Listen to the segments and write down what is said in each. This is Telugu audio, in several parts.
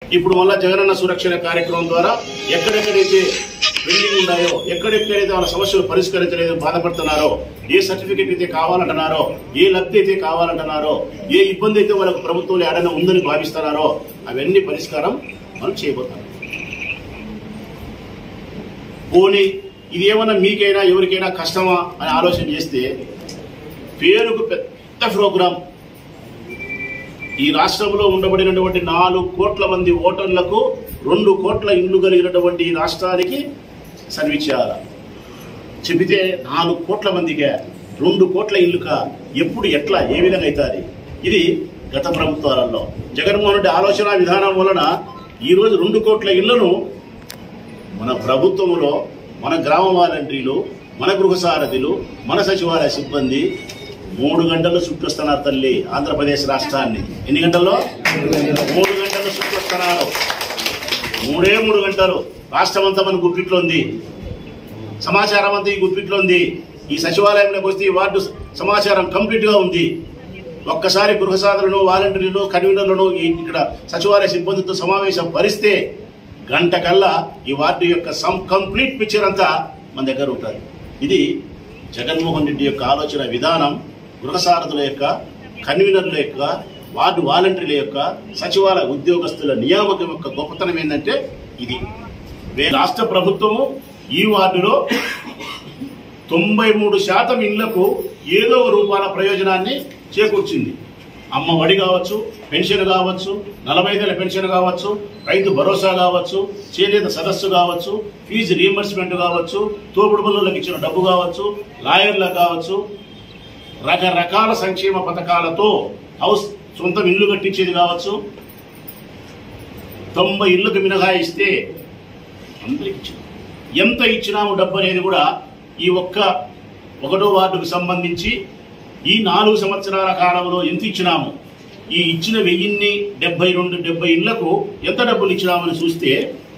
ఇప్పుడు మళ్ళా జగనన్న సురక్షణ కార్యక్రమం ద్వారా ఎక్కడెక్కడైతే పెండింగ్ ఉన్నాయో ఎక్కడెక్కడైతే వాళ్ళ సమస్యలు పరిష్కరించలేదు బాధపడుతున్నారో ఏ సర్టిఫికేట్ అయితే కావాలంటున్నారో ఏ లబ్ధి అయితే కావాలంటున్నారో ఏ ఇబ్బంది అయితే వాళ్ళకు ప్రభుత్వంలో ఏడైనా ఉందని భావిస్తున్నారో అవన్నీ పరిష్కారం మనం చేయబోతాం పోనీ ఇది ఏమన్నా మీకైనా ఎవరికైనా కష్టమా అని ఆలోచన చేస్తే పేరుకు పెద్ద ప్రోగ్రాం ఈ రాష్ట్రంలో ఉండబడినటువంటి నాలుగు కోట్ల మంది ఓటర్లకు రెండు కోట్ల ఇల్లు కలిగినటువంటి ఈ రాష్ట్రానికి సర్వీస్ చేయాలి చెబితే నాలుగు కోట్ల మందికే రెండు కోట్ల ఇల్లుకా ఎప్పుడు ఎట్లా ఏ విధంగా అవుతుంది ఇది గత ప్రభుత్వాలలో జగన్మోహన్ రెడ్డి ఆలోచన విధానం వలన ఈరోజు రెండు కోట్ల ఇళ్లను మన ప్రభుత్వంలో మన గ్రామ వాలంటీర్లు మన గృహ సారథులు మన సచివాలయ సిబ్బంది మూడు గంటలు చుట్టొస్తున్నారు తల్లి ఆంధ్రప్రదేశ్ రాష్ట్రాన్ని ఎన్ని గంటల్లో మూడు గంటలు చుట్టొస్తున్నారు మూడే మూడు గంటలు రాష్ట్రం అంతా మన గుప్పిట్లో ఉంది సమాచారం అంతా ఈ గుప్పిట్లో ఉంది ఈ సచివాలయంలోకి వస్తే ఈ వార్డు సమాచారం కంప్లీట్ గా ఉంది ఒక్కసారి గృహ సాధనలు వాలంటీర్లు కన్వీనర్లను ఈ ఇక్కడ సచివాలయ సిబ్బందితో సమావేశం భరిస్తే గంట కల్లా ఈ వార్డు యొక్క సమ్ కంప్లీట్ పిక్చర్ అంతా మన దగ్గర ఉంటుంది ఇది జగన్మోహన్ రెడ్డి యొక్క ఆలోచన విధానం గృహ సారథుల యొక్క కన్వీనర్ల యొక్క వార్డు వాలంటీర్ల యొక్క సచివాలయ ఉద్యోగస్తుల నియామకం యొక్క గొప్పతనం ఏంటంటే ఇది వే- రాష్ట్ర ప్రభుత్వము ఈ వార్డులో తొంభై మూడు శాతం ఇళ్లకు ఏదో ఒక రూపాల ప్రయోజనాన్ని చేకూర్చింది అమ్మ ఒడి కావచ్చు పెన్షన్ కావచ్చు నలభై ఐదేళ్ల పెన్షన్ కావచ్చు రైతు భరోసా కావచ్చు చేనేత సదస్సు కావచ్చు ఫీజు రీఎంబర్స్మెంట్ కావచ్చు తోపుడు పనులకు ఇచ్చిన డబ్బు కావచ్చు లాయర్లకు కావచ్చు రకరకాల సంక్షేమ పథకాలతో హౌస్ సొంతం ఇల్లు కట్టించేది కావచ్చు తొంభై ఇళ్లకు మినహాయిస్తే అందరికి ఇచ్చాం ఎంత ఇచ్చినాము డబ్బు అనేది కూడా ఈ ఒక్క ఒకటో వార్డుకు సంబంధించి ఈ నాలుగు సంవత్సరాల కాలంలో ఎంత ఇచ్చినాము ఈ ఇచ్చిన వెయ్యిన్ని డెబ్బై రెండు డెబ్బై ఇళ్లకు ఎంత డబ్బులు ఇచ్చినామని చూస్తే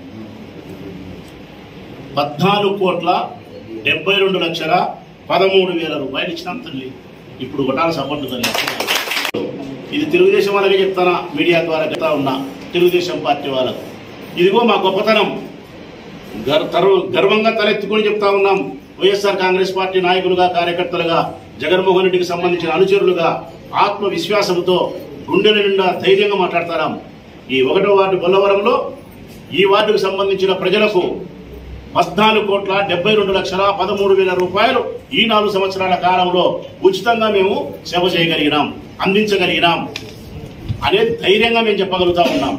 పద్నాలుగు కోట్ల డెబ్బై రెండు లక్షల పదమూడు వేల రూపాయలు ఇచ్చినాం తల్లి ఇప్పుడు కొట్టాల సపోర్ట్ తల్లి ఇది తెలుగుదేశం వాళ్ళకి చెప్తానా మీడియా ద్వారా చెప్తా ఉన్నా తెలుగుదేశం పార్టీ వాళ్ళకు ఇదిగో మా గొప్పతనం గర్ తరు- గర్వంగా తలెత్తుకొని చెప్తా ఉన్నాం వైఎస్ఆర్ కాంగ్రెస్ పార్టీ నాయకులుగా కార్యకర్తలుగా జగన్మోహన్ రెడ్డికి సంబంధించిన అనుచరులుగా ఆత్మవిశ్వాసంతో గుండెల నిండా ధైర్యంగా మాట్లాడతారాం ఈ ఒకటో వార్డు బొల్లవరంలో ఈ వార్డుకు సంబంధించిన ప్రజలకు పద్నాలుగు కోట్ల డెబ్బై రెండు లక్షల పదమూడు వేల రూపాయలు ఈ నాలుగు సంవత్సరాల కాలంలో ఉచితంగా మేము సేవ చేయగలిగినాం అందించగలిగినాం అనేది ధైర్యంగా మేము చెప్పగలుగుతా ఉన్నాం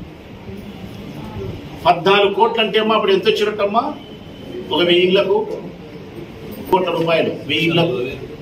పద్నాలుగు కోట్లు అంటే అమ్మా అప్పుడు ఎంత వచ్చినట్టమ్మా ఒక వెయ్యి ఇళ్లకు కోట్ల రూపాయలు వెయ్యి ఇళ్లకు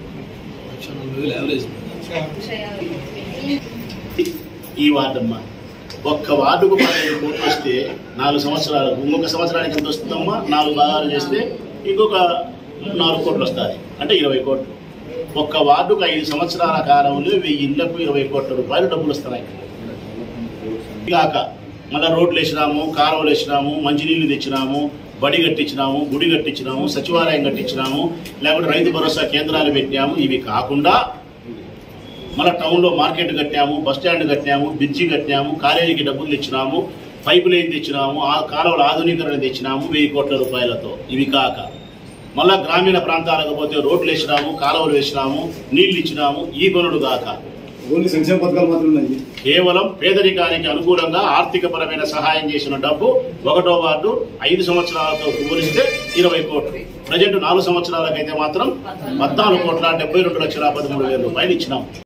ఈ వార్డమ్మా ఒక్క వార్డుకు పదిహేను కోట్లు వస్తే నాలుగు సంవత్సరాలు ఇంకొక సంవత్సరానికి ఎంత వస్తుందమ్మా నాలుగు భాగాలు చేస్తే ఇంకొక నాలుగు కోట్లు వస్తుంది అంటే ఇరవై కోట్లు ఒక్క వార్డుకు ఐదు సంవత్సరాల కాలంలో వెయ్యి ఇళ్లకు ఇరవై కోట్ల రూపాయలు డబ్బులు వస్తున్నాయి కాక మళ్ళీ రోడ్లు వేసినాము కాలువలు వేసినాము మంచినీళ్ళు తెచ్చినాము బడి కట్టించినాము గుడి కట్టించినాము సచివాలయం కట్టించినాము లేకపోతే రైతు భరోసా కేంద్రాలు పెట్టినాము ఇవి కాకుండా మన టౌన్లో మార్కెట్ కట్టాము బస్ స్టాండ్ కట్టాము బ్రిడ్జి కట్టాము కాలేజీకి డబ్బులు తెచ్చినాము పైపు లైన్ తెచ్చినాము ఆ కాలువల ఆధునీకరణ తెచ్చినాము వెయ్యి కోట్ల రూపాయలతో ఇవి కాక మళ్ళా గ్రామీణ ప్రాంతాలకు పోతే రోడ్లు వేసినాము కాలువలు వేసినాము నీళ్లు ఇచ్చినాము ఈ పనులు కాక ఓన్లీ సంక్షేమ పథకాలు మాత్రం ఉన్నాయి కేవలం పేదరికానికి అనుకూలంగా ఆర్థిక పరమైన సహాయం చేసిన డబ్బు ఒకటో వార్డు ఐదు సంవత్సరాలతో పోలిస్తే ఇరవై కోట్లు ప్రజెంట్ నాలుగు సంవత్సరాలకైతే మాత్రం పద్నాలుగు కోట్ల డెబ్బై రెండు లక్షల పదమూడు వేల రూపాయలు ఇచ్చినాం